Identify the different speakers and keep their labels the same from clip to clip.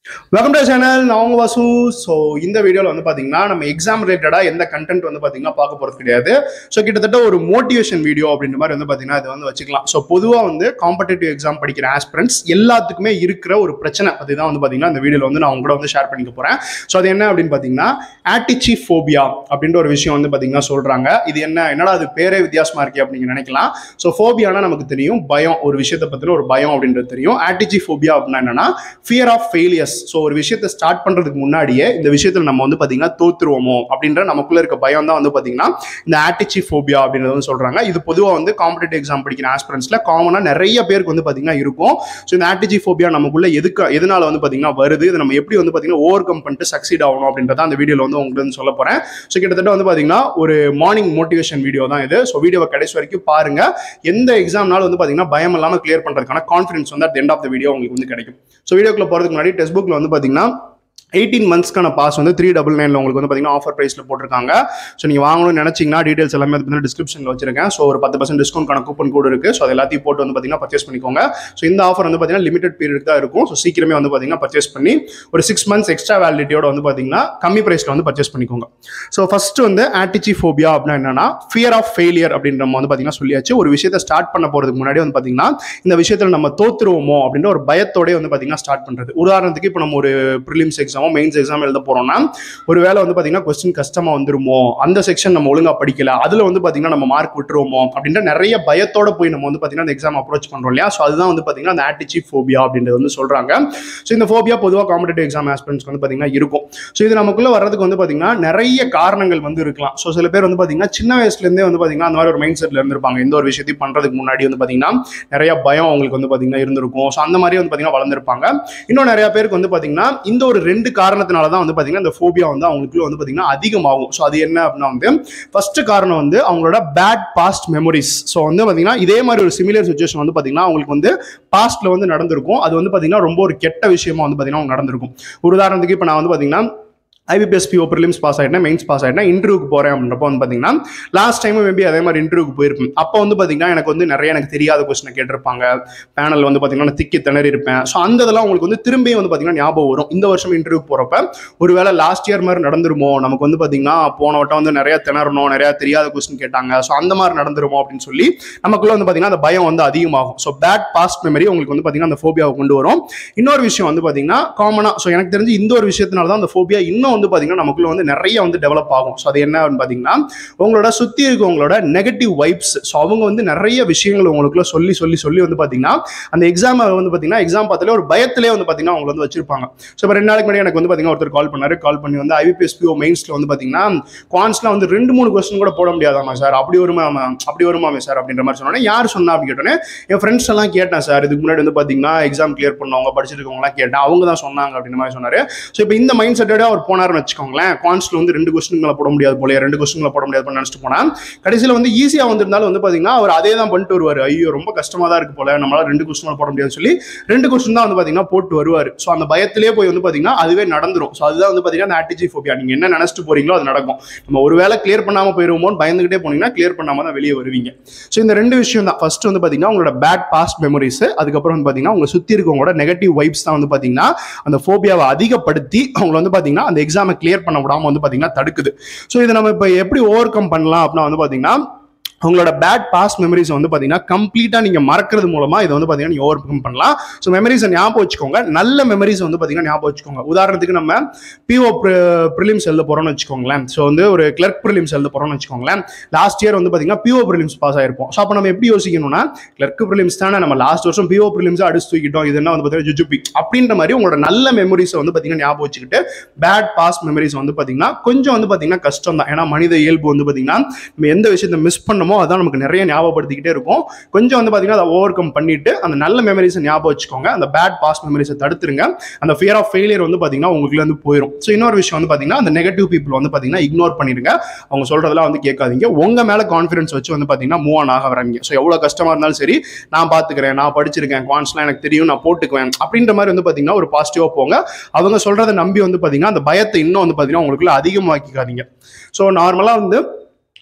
Speaker 1: welcome to channel நான் உங்க Vasu so இந்த வீடியோவில் வந்து பார்த்தீங்கன்னா நம்ம எக்ஸாம் ரிலேட்டடாக எந்த கண்டென்ட் வந்து பார்த்தீங்கன்னா பார்க்க போகிறது கிடையாது ஸோ கிட்டத்தட்ட ஒரு மோட்டிவேஷன் வீடியோ அப்படின்ற மாதிரி வந்து பார்த்தீங்கன்னா இது வந்து வச்சுக்கலாம் ஸோ பொதுவாக வந்து காம்படிட்டிவ் எக்ஸாம் படிக்கிற ஆஸ்பிரண்ட்ஸ் எல்லாத்துக்குமே இருக்கிற ஒரு பிரச்சனை அதுதான் வந்து பார்த்தீங்கன்னா இந்த வீடியோவில் வந்து நான் உங்க கூட வந்து ஷேர் பண்ணிக்க போகிறேன் ஸோ அது என்ன அப்படின்னு பார்த்தீங்கன்னா ஆட்டிச்சி ஃபோபியா அப்படின்ற ஒரு விஷயம் வந்து பார்த்தீங்கன்னா சொல்கிறாங்க இது என்ன என்னடா அது பேரே வித்தியாசமாக இருக்கே அப்படின்னு நினைக்கலாம் ஸோ ஃபோபியானா நமக்கு தெரியும் பயம் ஒரு விஷயத்தை பற்றின ஒரு பயம் அப்படின்றது தெரியும் ஆட்டிச்சி ஃபோபியா அப்படின்னா என்னன்னா ஃபியர் ஆஃப் ஃபெயிலியர்ஸ் ஸோ ஒரு விஷயத்தை ஸ்டார்ட் பண்ணுறதுக்கு முன்னாடியே இந்த விஷயத்தில் நம்ம வந்து பார்த்தீங்கன்னா தோத்துருவோமோ அப்படின்ற நமக்குள்ள இருக்க பயம் தான் வந்து பார்த்தீங்கன்னா இந்த ஆட்டிச்சி ஃபோபியா அப்படின்றது வந்து சொல்கிறாங்க இது பொதுவாக வந்து காம்படிட்டிவ் எக்ஸாம் படிக்கிற ஆஸ்பிரன்ஸில் காமனாக நிறைய பேருக்கு வந்து பார்த்தீங்கன்னா இருக்கும் ஸோ இந்த ஆட்டிச்சி ஃபோபியா நமக்குள்ள எதுக்கு எதனால வந்து பார்த்தீங்கன்னா வருது இதை நம்ம எப்படி வந்து பார்த்தீங்கன்னா ஓவர் கம் பண்ணிட்டு சக்சீட் ஆகணும் அப்படின்றத அந்த வீடியோவில் வந்து உங்களுக்கு வந்து சொல்ல போகிறேன் ஸோ கிட்டத்தட்ட வந்து பார்த்தீங்கன்னா ஒரு மார்னிங் மோட்டிவேஷன் வீடியோ தான் இது ஸோ வீடியோவை கடைசி வரைக்கும் பாருங்க எந்த எக்ஸாம்னாலும் வந்து பார்த்தீங்கன்னா பயம் இல்லாமல் கிளியர் பண்ணுறதுக்கான கான்ஃபிடன்ஸ் வந்து at end of the video உங்களுக்கு வந்து கிடைக்கும் ஸோ வீடியோக்குள்ள போகிறதுக்கு முன்னாடி டெக்ஸ்ட் புக்கில் வந்து பார்த்தீங்கன்னா எயிட்டீன் மந்த்ஸ்க்கான பாஸ் வந்து த்ரீ டபுள் நைனில் உங்களுக்கு வந்து பார்த்தீங்கன்னா ஆஃபர் ப்ரைஸில் போட்டிருக்காங்க ஸோ நீங்கள் வாங்கணும்னு நினச்சிங்கன்னா டீடைல்ஸ் எல்லாமே அது வந்து டிஸ்கிரிப்ஷனில் வச்சிருக்கேன் ஸோ ஒரு பத்து பர்சன்ட் டிஸ்கவுண்ட்கான கூப்பன் கோடு இருக்குது ஸோ அது எல்லாத்தையும் போட்டு வந்து பார்த்தீங்கன்னா பர்ச்சேஸ் பண்ணிக்கோங்க ஸோ இந்த ஆஃபர் வந்து பார்த்தீங்கன்னா லிமிடெட் பீரியட் தான் இருக்கும் ஸோ சீக்கிரமே வந்து பார்த்தீங்கன்னா பர்ச்சேஸ் பண்ணி ஒரு சிக்ஸ் மந்த்ஸ் எக்ஸ்ட்ரா வேலிடிட்டியோட வந்து பார்த்தீங்கன்னா கம்மி ப்ரைஸில் வந்து பர்ச்சேஸ் பண்ணிக்கோங்க ஸோ ஃபர்ஸ்ட் வந்து ஆட்டிச்சி ஃபோபியா அப்படின்னா என்னன்னா ஃபியர் ஆஃப் ஃபெயிலியர் அப்படின்ற நம்ம வந்து பார்த்தீங்கன்னா சொல்லியாச்சு ஒரு விஷயத்தை ஸ்டார்ட் பண்ண போகிறதுக்கு முன்னாடி வந்து பார்த்தீங்கன்னா இந்த விஷயத்தில் நம்ம தோத்துருவோமோ அப்படின்ற ஒரு பயத்தோடய வந்து பார்த்தீங்கன்னா ஸ்டார்ட் பண்ணுறது உதாரணத்துக்கு இப்போ நம்ம ஒரு ப்ரிலிம்ஸ் எக்ஸாமோ மெயின்ஸ் எக்ஸாம் எழுத போறோம்னா ஒரு வேளை வந்து பார்த்தீங்கன்னா கொஸ்டின் கஷ்டமாக வந்துருமோ அந்த செக்ஷன் நம்ம ஒழுங்காக படிக்கல அதில் வந்து பார்த்தீங்கன்னா நம்ம மார்க் விட்டுருவோமோ அப்படின்ற நிறைய பயத்தோட போய் நம்ம வந்து பார்த்தீங்கன்னா அந்த எக்ஸாம் அப்ரோச் பண்ணுறோம் இல்லையா ஸோ அதுதான் வந்து பார்த்தீங்கன்னா அந்த ஆட்டிச்சி ஃபோபியா அப்படின்றது வந்து சொல்கிறாங்க ஸோ இந்த ஃபோபியா பொதுவாக காம்படிட்டிவ் எக்ஸாம் ஆஸ்பிரன்ஸ்க்கு வந்து பார்த்தீங்கன்னா இருக்கும் ஸோ இது நமக்குள்ள வர்றதுக்கு வந்து பார்த்தீங்கன்னா நிறைய காரணங்கள் வந்து இருக்கலாம் ஸோ சில பேர் வந்து பார்த்தீங்கன்னா சின்ன வயசுலேருந்தே வந்து பார்த்தீங்கன்னா அந்த மாதிரி ஒரு மைண்ட் செட்டில் இருந்திருப்பாங்க எந்த ஒரு விஷயத்தையும் பண்ணுறதுக்கு முன்னாடி வந்து பார்த்தீங்கன்னா நிறைய பயம் அவங்களுக்கு வந்து பார்த்தீங்கன்னா இருந்திருக்கும் ஸோ அந்த மாதிரி வந்து பார்த்தீங்கன்னா வளர்ந்துருப்பாங்க இன்னும் நிறைய பேருக்கு வந்து பார்த்தீங்கன்னா இந்த ஒரு ரெண்டு காரணத்தினால தான் வந்து பார்த்தீங்கன்னா இந்த ஃபோபியா வந்து அவங்களுக்குள்ள வந்து பார்த்தீங்கன்னா அதிகமாகும் ஸோ அது என்ன அப்படின்னா வந்து ஃபர்ஸ்ட் காரணம் வந்து அவங்களோட பேட் பாஸ்ட் மெமரிஸ் ஸோ வந்து பார்த்தீங்கன்னா இதே மாதிரி ஒரு சிமிலர் சுச்சுவேஷன் வந்து பார்த்தீங்கன்னா அவங்களுக்கு வந்து பாஸ்ட்ல வந்து நடந்திருக்கும் அது வந்து பார்த்தீங்கன்னா ரொம்ப ஒரு கெட்ட விஷயமா வந்து பார்த்தீங்கன்னா அவங்க நடந்திருக்கும் ஒரு உதாரணத்துக்கு இப்போ நான் வந்து பார்த்தீங்கன்னா ஐபிபிஎஸ் பிஓ ப்ரிலிம்ஸ் பாஸ் ஆகிட்டேன் மெயின்ஸ் பாஸ் ஆகிட்டேன் இன்டர்வியூக்கு போகிறேன் அப்படின்றப்போ வந்து பார்த்தீங்கன்னா லாஸ்ட் டைம் மேபி அதே மாதிரி இன்டர்வியூக்கு போயிருப்பேன் அப்போ வந்து பார்த்தீங்கன்னா எனக்கு வந்து நிறைய எனக்கு தெரியாத கொஸ்டினை கேட்டிருப்பாங்க பேனல் வந்து பார்த்தீங்கன்னா திக்கி திணறி இருப்பேன் ஸோ அந்த இதெல்லாம் உங்களுக்கு வந்து திரும்பியும் வந்து பார்த்தீங்கன்னா ஞாபகம் வரும் இந்த வருஷம் இன்டர்வியூ போகிறப்ப ஒருவேளை லாஸ்ட் இயர் மாதிரி நடந்துருமோ நமக்கு வந்து பார்த்தீங்கன்னா போன வட்டம் வந்து நிறைய திணறணும் நிறைய தெரியாத கொஸ்டின் கேட்டாங்க ஸோ அந்த மாதிரி நடந்துருமோ அப்படின்னு சொல்லி நமக்குள்ள வந்து பார்த்தீங்கன்னா அந்த பயம் வந்து அதிகமாகும் ஸோ பேட் பாஸ்ட் மெமரி உங்களுக்கு வந்து பார்த்தீங்கன்னா அந்த ஃபோபியாவை கொண்டு வரும் இன்னொரு விஷயம் வந்து பார்த்தீங்கன்னா காமனாக ஸோ எனக்கு தெரிஞ்சு இந்த ஒரு விஷயத்தினால தான் அந்த ஃபோபியா இன்னும் வந்து பார்த்தீங்கன்னா நமக்குள்ள வந்து நிறைய வந்து டெவலப் ஆகும் ஸோ அது என்ன அப்படின்னு பார்த்தீங்கன்னா உங்களோட சுற்றி இருக்கவங்களோட நெகட்டிவ் வைப்ஸ் ஸோ அவங்க வந்து நிறைய விஷயங்கள் உங்களுக்குள்ள சொல்லி சொல்லி சொல்லி வந்து பார்த்தீங்கன்னா அந்த எக்ஸாம் வந்து பார்த்தீங்கன்னா எக்ஸாம் பார்த்தாலே ஒரு பயத்திலே வந்து பார்த்தீங்கன்னா அவங்க வந்து வச்சிருப்பாங்க ஸோ இப்போ ரெண்டு நாளைக்கு முன்னாடி எனக்கு வந்து பார்த்தீங்கன்னா ஒருத்தர் கால் பண்ணாரு கால் பண்ணி வந்து ஐபிபிஎஸ் பிஓ மெயின்ஸில் வந்து பார்த்தீங்கன்னா குவான்ஸ்லாம் வந்து ரெண்டு மூணு கொஸ்டின் கூட போட முடியாதாமா சார் அப்படி வருமா அப்படி வருமாமே சார் அப்படின்ற மாதிரி சொன்னோன்னே யார் சொன்னா அப்படின்னு கேட்டோன்னே என் ஃப்ரெண்ட்ஸ் எல்லாம் கேட்டேன் சார் இதுக்கு முன்னாடி வந்து பார்த்தீங்கன்னா எக்ஸாம் கிளியர் பண்ணவங்க படிச்சிருக்கவங்களாம் கேட்டேன் அவங்க தான் சொன்னாங்க அப்படின்ற மாதிரி சொன்னாரு ஸோ இப்போ இந்த மைண்ட் செட்டோட அவர் போனார்னு வச்சுக்கோங்களேன் குவான்ஸ்ல வந்து ரெண்டு கொஸ்டின் மேலே போட முடியாது போல ரெண்டு கொஸ்டின் போட முடியாது நினச்சிட்டு போனா கடைசியில் வந்து ஈஸியாக வந்திருந்தாலும் வந்து பார்த்தீங்கன்னா அவர் அதே தான் பண்ணிட்டு வருவார் ஐயோ ரொம்ப கஷ்டமாக தான் இருக்கு போல நம்மளால ரெண்டு கொஸ்டின் போட முடியாதுன்னு சொல்லி ரெண்டு கொஸ்டின் தான் வந்து பார்த்தீங்கன்னா போட்டு வருவார் ஸோ அந்த பயத்திலே போய் வந்து பார்த்தீங்கன்னா அதுவே நடந்துரும் ஸோ அதுதான் வந்து பார்த்தீங்கன்னா அந்த ஆட்டிஜி ஃபோபியா நீங்கள் என்ன நினச்சிட்டு போறீங்களோ அது நடக்கும் நம்ம ஒரு வேளை கிளியர் பண்ணாமல் போயிருவோமோன்னு பயந்துகிட்டே போனீங்கன்னா கிளியர் பண்ணாமல் தான் வெளியே வருவீங்க ஸோ இந்த ரெண்டு விஷயம் தான் ஃபர்ஸ்ட் வந்து பார்த்தீங்கன்னா உங்களோட பேட் பாஸ்ட் மெமரிஸ் அதுக்கப்புறம் வந்து பார்த்தீங்கன்னா உங்க சுற்றி இருக்கவங்களோட நெகட்டிவ் வைப்ஸ் தான் வந்து பார்த்தீங்கன்னா அந்த ஃபோபியாவை அதிகப்படுத்தி அவங்களை வந்து பார்த்தீங்கன்னா அந்த எக்ஸாமை கிளியர் பண்ண விடாம வந்து பார்த்தீங்கன்னா தடுக்குது ஸோ இதை நம்ம இப்போ எப்படி ஓவர் கம் பண்ணலாம் அப்படின்னா வந்து பார்த்தீங்கன்னா உங்களோட பேட் பாஸ்ட் மெமரிஸ் வந்து பார்த்தீங்கன்னா கம்ப்ளீட்டாக நீங்கள் மறக்கிறது மூலமாக இதை வந்து பார்த்தீங்கன்னா நீங்கள் ஓவர் கம் பண்ணலாம் ஸோ மெமரிஸை ஞாபகம் வச்சுக்கோங்க நல்ல மெமரிஸ் வந்து பார்த்தீங்கன்னா ஞாபகம் வச்சுக்கோங்க உதாரணத்துக்கு நம்ம பிஓ ப்ரிலிம்ஸ் எழுத போகிறோம்னு வச்சுக்கோங்களேன் ஸோ வந்து ஒரு கிளர்க் ப்ரிலிம்ஸ் எழுத போகிறோம்னு வச்சுக்கோங்களேன் லாஸ்ட் இயர் வந்து பார்த்தீங்கன்னா பிஓ ப்ரிலிம்ஸ் பாஸ் ஆயிருப்போம் ஸோ அப்போ நம்ம எப்படி யோசிக்கணும்னா கிளர்க் ப்ரிலிம்ஸ் தானே நம்ம லாஸ்ட் வருஷம் பிஓ ப்ரிலிம்ஸாக அடிச்சு தூக்கிட்டோம் இது என்ன வந்து பார்த்தீங்கன்னா ஜுஜுபி அப்படின்ற மாதிரி உங்களோட நல்ல மெமரிஸை வந்து பார்த்தீங்கன்னா ஞாபகம் வச்சுக்கிட்டு பேட் பாஸ்ட் மெமரிஸ் வந்து பார்த்தீங்கன்னா கொஞ்சம் வந்து பார்த்தீங்கன்னா கஷ்டம் தான் ஏன்னா மனித இயல்பு வந்து பார்த்தீங்கன்னா நம்ம எந்த விஷயத்தை மிஸ் பண்ணமோ அதான் நமக்கு நிறைய ஞாபகப்படுத்திக்கிட்டே இருக்கும் கொஞ்சம் வந்து பார்த்தீங்கன்னா அதை ஓவர் கம் பண்ணிட்டு அந்த நல்ல மெமரிஸை ஞாபகம் வச்சுக்கோங்க அந்த பேட் பாஸ்ட் மெமரிஸை தடுத்துருங்க அந்த ஃபியர் ஆஃப் ஃபெயிலியர் வந்து பார்த்தீங்கன்னா உங்களுக்கு வந்து போயிடும் ஸோ இன்னொரு விஷயம் வந்து பார்த்தீங்கன்னா அந்த நெகட்டிவ் பீப்புள் வந்து பார்த்தீங்கன்னா இக்னோர் பண்ணிடுங்க அவங்க சொல்றதெல்லாம் வந்து கேட்காதீங்க உங்க மேல கான்ஃபிடன்ஸ் வச்சு வந்து பார்த்தீங்கன்னா மூவ் ஆன் ஆக வராங்க ஸோ எவ்வளோ கஷ்டமா இருந்தாலும் சரி நான் பார்த்துக்கிறேன் நான் படிச்சிருக்கேன் குவான்ஸ்லாம் எனக்கு தெரியும் நான் போட்டுக்குவேன் அப்படின்ற மாதிரி வந்து பார்த்தீங்கன்னா ஒரு பாசிட்டிவாக போங்க அவங்க சொல்றதை நம்பி வந்து பார்த்தீங்கன்னா அந்த பயத்தை இன்னும் வந்து பார்த்தீங்கன்னா உங்களுக்குள்ள அதிகமாக்கிக்காதீங்க ஸோ நார்மலாக வந்து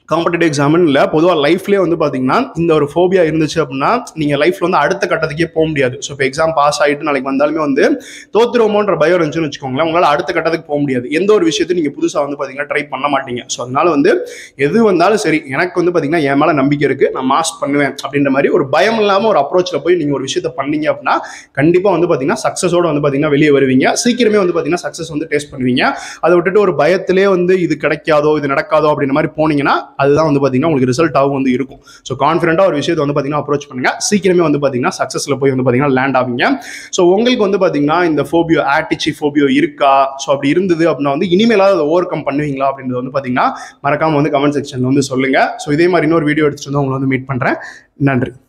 Speaker 1: காம்படிட்டிவ் எக்ஸாம்னு இல்லை பொதுவாக லைஃப்லேயே வந்து பார்த்தீங்கன்னா இந்த ஒரு ஃபோபியா இருந்துச்சு அப்படின்னா நீங்கள் லைஃப்பில் வந்து அடுத்த கட்டத்துக்கே போக முடியாது ஸோ இப்போ எக்ஸாம் பாஸ் ஆகிட்டு நாளைக்கு வந்தாலுமே வந்து தோத்துருவோமோன்ற பயம் இருந்துச்சுன்னு வச்சுக்கோங்களேன் உங்களால் அடுத்த கட்டத்துக்கு போக முடியாது எந்த ஒரு விஷயத்தையும் நீங்கள் புதுசாக வந்து பார்த்தீங்கன்னா ட்ரை பண்ண மாட்டீங்க ஸோ அதனால வந்து எது வந்தாலும் சரி எனக்கு வந்து பார்த்தீங்கன்னா என் மேலே நம்பிக்கை இருக்குது நான் மாஸ் பண்ணுவேன் அப்படின்ற மாதிரி ஒரு பயம் இல்லாமல் ஒரு அப்ரோச்சில் போய் நீங்கள் ஒரு விஷயத்தை பண்ணீங்க அப்படின்னா கண்டிப்பாக வந்து பார்த்தீங்கன்னா சக்ஸஸோட வந்து பார்த்தீங்கன்னா வெளியே வருவீங்க சீக்கிரமே வந்து பார்த்தீங்கன்னா சக்ஸஸ் வந்து டேஸ்ட் பண்ணுவீங்க அதை விட்டுட்டு ஒரு பயத்திலே வந்து இது கிடைக்காதோ இது நடக்காதோ அப்படின்ற மாதிரி போனீங்கன்னா அதுதான் வந்து பார்த்தீங்கன்னா உங்களுக்கு ரிசல்ட்டாகவும் வந்து இருக்கும் ஸோ கான்ஃபிடென்ட்டாக ஒரு விஷயத்தை வந்து பார்த்தீங்கன்னா அப்ரோச் பண்ணுங்க சீக்கிரமே வந்து பார்த்தீங்கன்னா சக்ஸஸில் போய் வந்து பார்த்தீங்கன்னா லேண்ட் ஆவீங்க ஸோ உங்களுக்கு வந்து பார்த்தீங்கன்னா இந்த ஃபோபியோ ஆட்டிச்சி ஃபோபியோ இருக்கா ஸோ அப்படி இருந்தது அப்படின்னா வந்து இனிமேலாவது அதை ஓவர் கம் பண்ணுவீங்களா அப்படின்றது வந்து பார்த்தீங்கன்னா மறக்காம வந்து கமெண்ட் செக்ஷனில் வந்து சொல்லுங்க ஸோ இதே மாதிரி இன்னொரு வீடியோ எடுத்துட்டு வந்து உங்களை வந்து மீட் பண்ணுறேன் நன்றி